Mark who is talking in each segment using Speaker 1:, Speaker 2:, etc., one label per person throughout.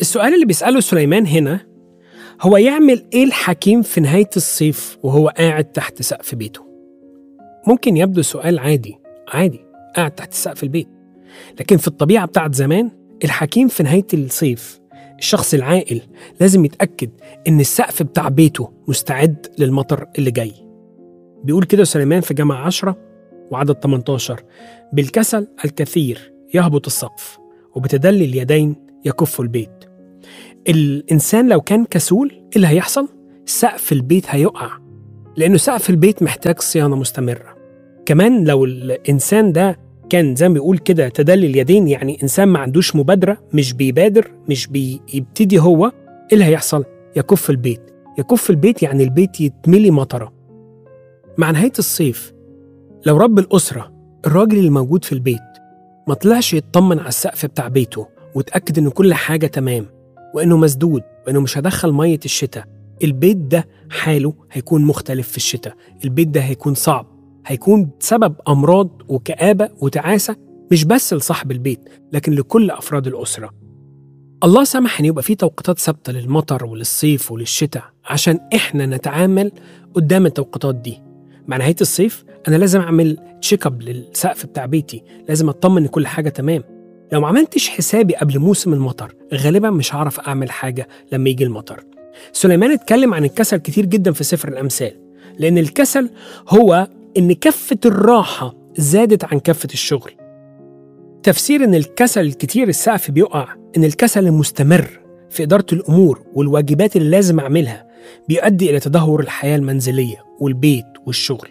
Speaker 1: السؤال اللي بيسأله سليمان هنا هو يعمل إيه الحكيم في نهاية الصيف وهو قاعد تحت سقف بيته؟ ممكن يبدو سؤال عادي عادي قاعد تحت سقف البيت لكن في الطبيعة بتاعت زمان الحكيم في نهاية الصيف الشخص العاقل لازم يتأكد إن السقف بتاع بيته مستعد للمطر اللي جاي بيقول كده سليمان في جامعة عشرة وعدد 18 بالكسل الكثير يهبط السقف وبتدلي اليدين يكف البيت الإنسان لو كان كسول إيه اللي هيحصل؟ سقف البيت هيقع لأنه سقف البيت محتاج صيانة مستمرة كمان لو الإنسان ده كان زي ما بيقول كده تدلي اليدين يعني إنسان ما عندوش مبادرة مش بيبادر مش بيبتدي هو إيه اللي هيحصل؟ يكف البيت يكف البيت يعني البيت يتملي مطرة مع نهاية الصيف لو رب الأسرة الراجل اللي موجود في البيت ما طلعش يطمن على السقف بتاع بيته وتأكد إن كل حاجة تمام وإنه مسدود وإنه مش هدخل مية الشتاء البيت ده حاله هيكون مختلف في الشتاء البيت ده هيكون صعب هيكون سبب أمراض وكآبة وتعاسة مش بس لصاحب البيت لكن لكل أفراد الأسرة الله سمح إن يبقى في توقيتات ثابتة للمطر وللصيف وللشتاء عشان إحنا نتعامل قدام التوقيتات دي مع نهاية الصيف أنا لازم أعمل تشيك اب للسقف بتاع بيتي لازم أطمن إن كل حاجة تمام لو ما عملتش حسابي قبل موسم المطر غالبا مش هعرف أعمل حاجة لما يجي المطر سليمان اتكلم عن الكسل كتير جدا في سفر الأمثال لأن الكسل هو إن كفة الراحة زادت عن كفة الشغل تفسير إن الكسل الكتير السقف بيقع إن الكسل المستمر في إدارة الأمور والواجبات اللي لازم أعملها بيؤدي إلى تدهور الحياة المنزلية والبيت والشغل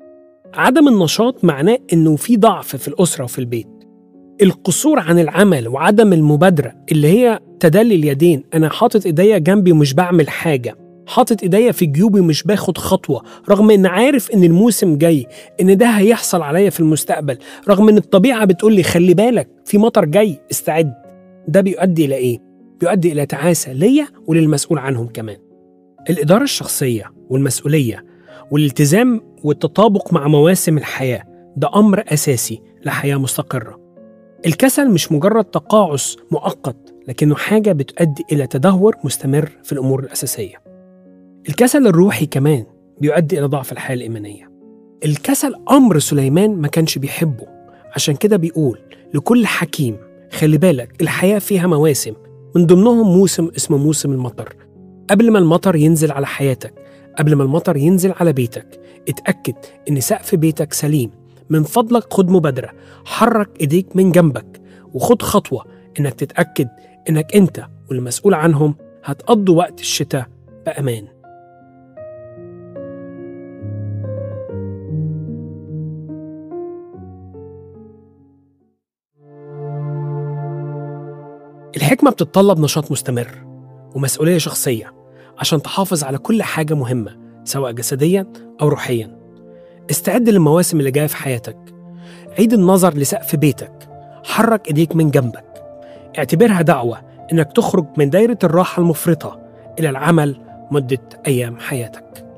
Speaker 1: عدم النشاط معناه إنه في ضعف في الأسرة وفي البيت القصور عن العمل وعدم المبادرة اللي هي تدلي اليدين أنا حاطط إيديا جنبي ومش بعمل حاجة حاطط إيديا في جيوبي مش باخد خطوة رغم إن عارف إن الموسم جاي إن ده هيحصل عليا في المستقبل رغم إن الطبيعة بتقول لي خلي بالك في مطر جاي استعد ده بيؤدي إلى إيه؟ بيؤدي إلى تعاسة ليا وللمسؤول عنهم كمان الإدارة الشخصية والمسؤولية والالتزام والتطابق مع مواسم الحياة ده أمر أساسي لحياة مستقرة الكسل مش مجرد تقاعس مؤقت لكنه حاجة بتؤدي إلى تدهور مستمر في الأمور الأساسية الكسل الروحي كمان بيؤدي إلى ضعف الحياة الإيمانية الكسل أمر سليمان ما كانش بيحبه عشان كده بيقول لكل حكيم خلي بالك الحياة فيها مواسم من ضمنهم موسم اسمه موسم المطر قبل ما المطر ينزل على حياتك قبل ما المطر ينزل على بيتك اتأكد إن سقف بيتك سليم من فضلك خد مبادرة حرك إيديك من جنبك وخد خطوة إنك تتأكد إنك أنت والمسؤول عنهم هتقضوا وقت الشتاء بأمان الحكمة بتتطلب نشاط مستمر ومسؤولية شخصية عشان تحافظ على كل حاجة مهمة سواء جسديا أو روحيا استعد للمواسم اللي جاية في حياتك عيد النظر لسقف بيتك حرك إيديك من جنبك اعتبرها دعوة إنك تخرج من دايرة الراحة المفرطة إلى العمل مدة أيام حياتك